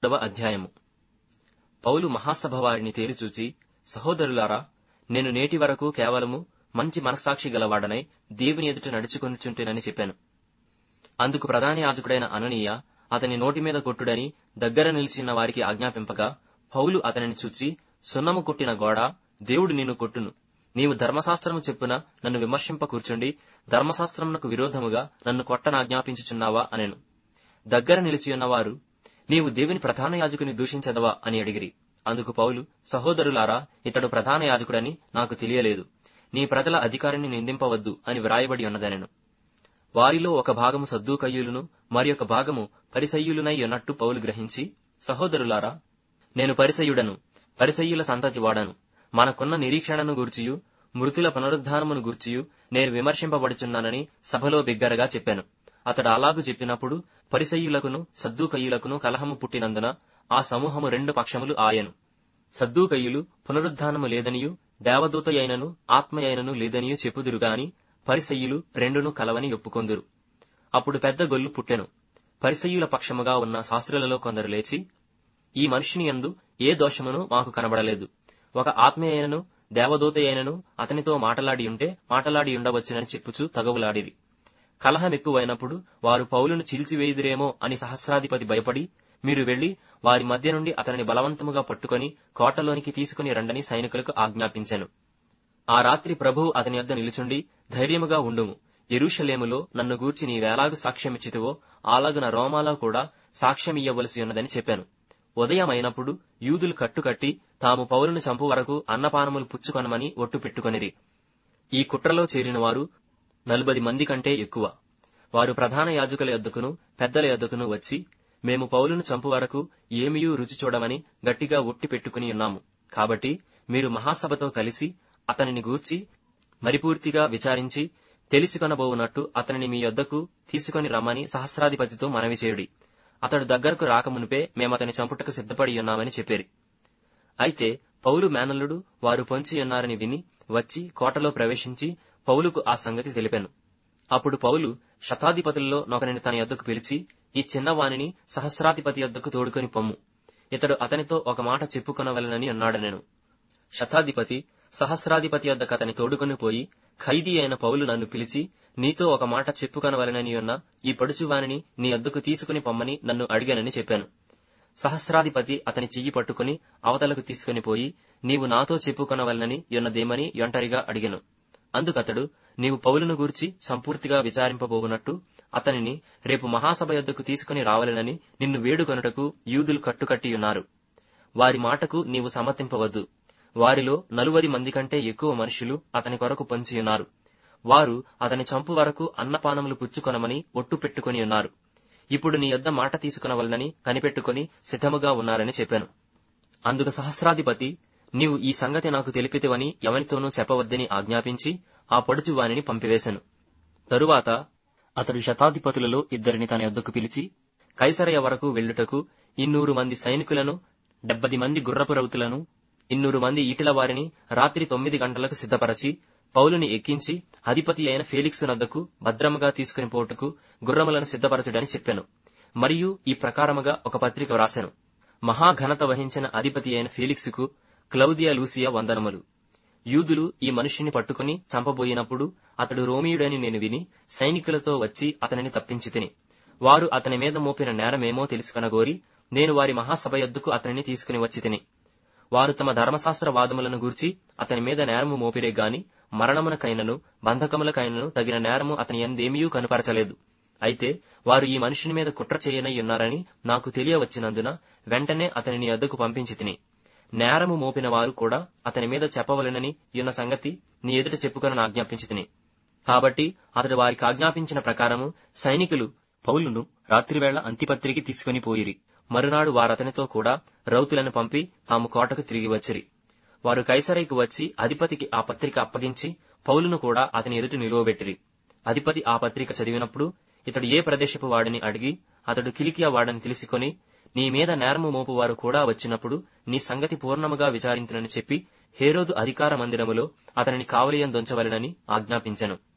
మూడవ అధ్యాయము పౌలు మహాసభ వారిని తేరిచూచి సహోదరులారా నేను నేటి వరకు కేవలము మంచి మనస్సాక్షి గలవాడనై దేవుని ఎదుట నడుచుకొనుచుంటేనని చెప్పాను అందుకు ప్రధాన యాజకుడైన అననీయ అతని నోటి మీద కొట్టుడని దగ్గర నిలిచిన వారికి ఆజ్ఞాపింపగా పౌలు అతనిని చూచి సున్నము కొట్టిన గోడ దేవుడు నిన్ను కొట్టును నీవు ధర్మశాస్త్రము చెప్పున నన్ను విమర్శింప కూర్చుండి ధర్మశాస్త్రమునకు విరోధముగా నన్ను కొట్టనాజ్ఞాపించుచున్నావా అనెను దగ్గర నిలిచియున్నవారు నీవు దేవుని ప్రధాన యాజకుని దూషించదవా అని అడిగిరి అందుకు పౌలు సహోదరులారా ఇతడు ప్రధాన యాజకుడని నాకు తెలియలేదు నీ ప్రజల అధికారిని నిందింపవద్దు అని వ్రాయబడి ఉన్నదనెను వారిలో ఒక భాగము సద్దూకయ్యులను మరి ఒక భాగము పరిసయ్యులునై ఉన్నట్టు పౌలు గ్రహించి సహోదరులారా నేను పరిసయ్యుడను పరిసయ్యుల సంతతి వాడను మనకున్న నిరీక్షణను గూర్చియు మృతుల పునరుద్ధానమును గూర్చియు నేను విమర్శింపబడుచున్నానని సభలో బిగ్గరగా చెప్పాను అతడు అలాగు చెప్పినప్పుడు పరిసయ్యులకును సద్దూకయ్యులకును కలహము పుట్టినందున ఆ సమూహము రెండు పక్షములు ఆయను సద్దూకయ్యులు పునరుద్ధానము లేదనియు దేవదూత అయినను ఆత్మ అయినను లేదనియు చెప్పుదురు గాని పరిసయ్యులు రెండును కలవని ఒప్పుకొందురు అప్పుడు పెద్ద గొల్లు పుట్టెను పరిసయ్యుల పక్షముగా ఉన్న శాస్త్రులలో కొందరు లేచి ఈ మనుషుని యందు ఏ దోషమును మాకు కనబడలేదు ఒక ఆత్మ అయినను దేవదూత అయినను అతనితో మాటలాడి ఉంటే మాటలాడి ఉండవచ్చునని చెప్పుచూ తగవులాడిరి కలహం ఎక్కువైనప్పుడు వారు పౌలును చీల్చివేయుదురేమో అని సహస్రాధిపతి భయపడి మీరు వెళ్లి వారి మధ్య నుండి అతనిని బలవంతముగా పట్టుకొని కోటలోనికి తీసుకుని రండని సైనికులకు ఆజ్ఞాపించాను ఆ రాత్రి ప్రభువు అతని యొద్ద నిలుచుండి ధైర్యముగా ఉండుము ఎరుషలేములో నన్ను గూర్చి నీవేలాగు సాక్ష్యమిచ్చితివో అలాగున రోమాలో కూడా సాక్ష్యమియ్యవలసి ఉన్నదని చెప్పాను ఉదయం అయినప్పుడు యూదులు కట్టుకట్టి తాము పౌరును చంపు వరకు అన్నపానములు పుచ్చుకొనమని ఒట్టు పెట్టుకొనిరి ఈ కుట్రలో చేరిన వారు నలుబది మంది కంటే ఎక్కువ వారు ప్రధాన యాజకుల యొద్దకును పెద్దల యొద్దకును వచ్చి మేము పౌలును చంపు వరకు ఏమియూ రుచి చూడమని గట్టిగా ఒట్టి పెట్టుకుని ఉన్నాము కాబట్టి మీరు మహాసభతో కలిసి అతనిని గూర్చి మరిపూర్తిగా విచారించి తెలిసికొనబోవునట్టు అతనిని మీ యొద్దకు తీసుకొని రమ్మని సహస్రాధిపతితో మనవి చేయుడి అతడు దగ్గరకు రాకమునిపే మేమతని చంపుటకు సిద్ధపడి ఉన్నామని చెప్పారు అయితే పౌలు మేనల్లుడు వారు పొంచి ఉన్నారని విని వచ్చి కోటలో ప్రవేశించి పౌలుకు ఆ సంగతి తెలిపాను అప్పుడు పౌలు శతాధిపతుల్లో నొకరిని తన యొద్దకు పిలిచి ఈ చిన్నవానిని సహస్రాధిపతి యొద్దకు తోడుకొని పొమ్ము ఇతడు అతనితో ఒక మాట చెప్పుకొనవలనని అన్నాడు నేను శతాధిపతి సహస్రాధిపతి వద్దకు అతని తోడుకొని పోయి ఖైదీ అయిన పౌలు నన్ను పిలిచి నీతో ఒక మాట చెప్పుకొనవలనని ఉన్న ఈ పడుచువానిని నీ వద్దకు తీసుకుని పొమ్మని నన్ను అడిగానని చెప్పాను సహస్రాధిపతి అతని చెయ్యి పట్టుకుని అవతలకు తీసుకుని పోయి నీవు నాతో చెప్పుకొనవలనని యొన్నదేమని ఒంటరిగా అడిగెను అందుకతడు నీవు పౌలును గూర్చి సంపూర్తిగా విచారింపబోవునట్టు అతనిని రేపు మహాసభ యొద్దకు తీసుకుని రావాలనని నిన్ను వేడుకొనుటకు యూదులు కట్టుకట్టియున్నారు వారి మాటకు నీవు సమ్మతింపవద్దు వారిలో నలువది మంది కంటే ఎక్కువ మనుషులు అతని కొరకు పొంచియున్నారు వారు అతని చంపు వరకు అన్నపానములు పుచ్చుకొనమని ఒట్టు పెట్టుకుని ఉన్నారు ఇప్పుడు నీ యొద్ద మాట తీసుకునవలనని కనిపెట్టుకుని సిద్ధముగా ఉన్నారని చెప్పాను అందుకు సహస్రాధిపతి నీవు ఈ సంగతి నాకు తెలిపితివని ఎవరితోనూ చెప్పవద్దని ఆజ్ఞాపించి ఆ పడుచు వానిని పంపివేశాను తరువాత అతడు శతాధిపతులలో ఇద్దరిని తన యొద్దకు పిలిచి కైసరయ వరకు వెళ్ళుటకు ఇన్నూరు మంది సైనికులను డెబ్బది మంది గుర్రపు రౌతులను ఇన్నూరు మంది ఈటిల వారిని రాత్రి తొమ్మిది గంటలకు సిద్ధపరచి పౌలుని ఎక్కించి అధిపతి అయిన ఫేలిక్సు నద్దకు భద్రముగా తీసుకుని పోటుకు గుర్రములను సిద్ధపరచుడని చెప్పాను మరియు ఈ ప్రకారముగా ఒక పత్రిక వ్రాశాను మహాఘనత వహించిన అధిపతి అయిన ఫేలిక్సుకు క్లౌదియా లూసియా వందనములు యూదులు ఈ మనుష్యుని పట్టుకుని చంపబోయినప్పుడు అతడు రోమియుడని నేను విని సైనికులతో వచ్చి అతనిని తప్పించి తిని వారు అతని మీద మోపిన నేరమేమో తెలుసుకొనగోరి నేను వారి మహాసభ యొద్దకు అతనిని తీసుకుని వచ్చి తిని వారు తమ ధర్మశాస్త్ర వాదములను గూర్చి అతని మీద నేరము మోపిరే గాని మరణమునకైనను బంధకములకైనను తగిన నేరము అతని ఎందేమీ కనుపరచలేదు అయితే వారు ఈ మనుషుని మీద కుట్ర చేయనై ఉన్నారని నాకు తెలియవచ్చినందున వెంటనే అతనిని వద్దకు పంపించి తిని నేరము మోపిన వారు కూడా అతని మీద చెప్పవలెనని ఉన్న సంగతి నీ ఎదుట చెప్పుకొని ఆజ్ఞాపించి తిని కాబట్టి అతడు వారికి ఆజ్ఞాపించిన ప్రకారము సైనికులు పౌలును రాత్రివేళ అంతిపత్రికి తీసుకుని పోయిరి మరునాడు వారతనితో కూడా రౌతులను పంపి తాము కోటకు తిరిగి వచ్చిరి వారు కైసరైకు వచ్చి అధిపతికి ఆ పత్రిక అప్పగించి పౌలును కూడా అతని ఎదుట నిలువబెట్టిరి అధిపతి ఆ పత్రిక చదివినప్పుడు ఇతడు ఏ ప్రదేశపు వాడిని అడిగి అతడు కిలికియా వాడని తెలుసుకొని నీ మీద నేరము మోపువారు కూడా వచ్చినప్పుడు నీ సంగతి పూర్ణముగా విచారించునని చెప్పి హేరోదు అధికార మందిరములో అతనిని కావలియందొంచవలెనని ఆజ్ఞాపించెను